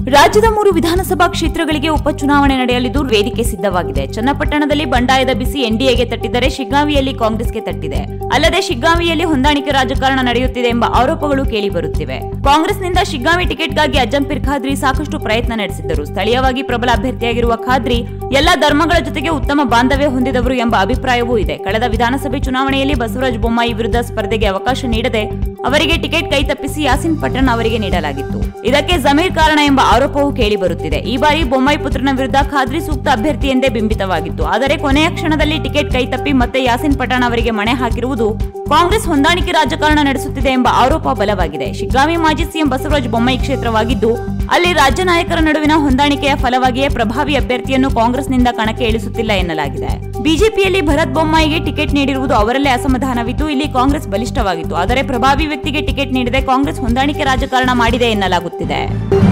ರಾಜ್ಯದ ಮೂರು ವಿಧಾನಸಭಾ ಕ್ಷೇತ್ರಗಳಿಗೆ ಉಪಚುನಾವಣೆ ನಡೆಯಲಿದ್ದು ವೇದಿಕೆ ಸಿದ್ಧವಾಗಿದೆ ಚನ್ನಪಟ್ಟಣದಲ್ಲಿ ಬಂಡಾಯದ ಬಿಸಿ ಎನ್ಡಿಎಗೆ ತಟ್ಟಿದ್ದರೆ ಶಿಗ್ಗಾವಿಯಲ್ಲಿ ಕಾಂಗ್ರೆಸ್ಗೆ ತಟ್ಟಿದೆ ಅಲ್ಲದೆ ಶಿಗ್ಗಾವಿಯಲ್ಲಿ ಹೊಂದಾಣಿಕೆ ರಾಜಕಾರಣ ನಡೆಯುತ್ತಿದೆ ಎಂಬ ಆರೋಪಗಳು ಕೇಳಿಬರುತ್ತಿವೆ ಕಾಂಗ್ರೆಸ್ನಿಂದ ಶಿಗ್ಗಾವಿ ಟಿಕೆಟ್ಗಾಗಿ ಅಜ್ಜಂಪೀರ್ ಖಾದ್ರಿ ಸಾಕಷ್ಟು ಪ್ರಯತ್ನ ನಡೆಸಿದ್ದರು ಸ್ಥಳೀಯವಾಗಿ ಪ್ರಬಲ ಅಭ್ಯರ್ಥಿಯಾಗಿರುವ ಖಾದ್ರಿ ಎಲ್ಲ ಧರ್ಮಗಳ ಜೊತೆಗೆ ಉತ್ತಮ ಬಾಂಧವ್ಯ ಹೊಂದಿದವರು ಎಂಬ ಅಭಿಪ್ರಾಯವೂ ಇದೆ ಕಳೆದ ವಿಧಾನಸಭೆ ಚುನಾವಣೆಯಲ್ಲಿ ಬಸವರಾಜ ಬೊಮ್ಮಾಯಿ ವಿರುದ್ಧ ಸ್ಪರ್ಧೆಗೆ ಅವಕಾಶ ನೀಡದೆ ಅವರಿಗೆ ಟಿಕೆಟ್ ಕೈ ತಪ್ಪಿಸಿ ಯಾಸಿನ್ ಪಠಣ್ ಅವರಿಗೆ ನೀಡಲಾಗಿತ್ತು ಇದಕ್ಕೆ ಜಮೀರ್ ಕಾರಣ ಎಂಬ ಆರೋಪವೂ ಕೇಳಿಬರುತ್ತಿದೆ ಈ ಬಾರಿ ಬೊಮ್ಮಾಯಿ ಪುತ್ರನ ವಿರುದ್ಧ ಖಾದ್ರಿ ಸೂಕ್ತ ಅಭ್ಯರ್ಥಿ ಎಂದೇ ಬಿಂಬಿತವಾಗಿತ್ತು ಆದರೆ ಕೊನೆಯ ಕ್ಷಣದಲ್ಲಿ ಟಿಕೆಟ್ ಕೈತಪ್ಪಿ ಮತ್ತೆ ಯಾಸಿನ್ ಪಠಾಣ್ ಅವರಿಗೆ ಮಣೆ ಹಾಕಿರುವುದು ಕಾಂಗ್ರೆಸ್ ಹೊಂದಾಣಿಕೆ ರಾಜಕಾರಣ ನಡೆಸುತ್ತಿದೆ ಎಂಬ ಆರೋಪ ಬಲವಾಗಿದೆ ಶಿಗ್ಗಾವಿ ಮಾಜಿ ಸಿಎಂ ಬಸವರಾಜ ಬೊಮ್ಮಾಯಿ ಕ್ಷೇತ್ರವಾಗಿದ್ದು ಅಲ್ಲಿ ರಾಜ್ಯ ನಾಯಕರ ನಡುವಿನ ಹೊಂದಾಣಿಕೆಯ ಫಲವಾಗಿಯೇ ಪ್ರಭಾವಿ ಅಭ್ಯರ್ಥಿಯನ್ನು ಕಾಂಗ್ರೆಸ್ನಿಂದ ಕಣಕ್ಕೆ ಇಳಿಸುತ್ತಿಲ್ಲ ಎನ್ನಲಾಗಿದೆ ಬಿಜೆಪಿಯಲ್ಲಿ ಭರತ್ ಬೊಮ್ಮಾಯಿಗೆ ಟಿಕೆಟ್ ನೀಡಿರುವುದು ಅವರಲ್ಲೇ ಅಸಮಾಧಾನವಿದ್ದು ಇಲ್ಲಿ ಕಾಂಗ್ರೆಸ್ ಬಲಿಷ್ಠವಾಗಿತ್ತು ಆದರೆ ಪ್ರಭಾವಿ ವ್ಯಕ್ತಿಗೆ ಟಿಕೆಟ್ ನೀಡದೆ ಕಾಂಗ್ರೆಸ್ ಹೊಂದಾಣಿಕೆ ರಾಜಕಾರಣ ಮಾಡಿದೆ ಎನ್ನಲಾಗುತ್ತಿದೆ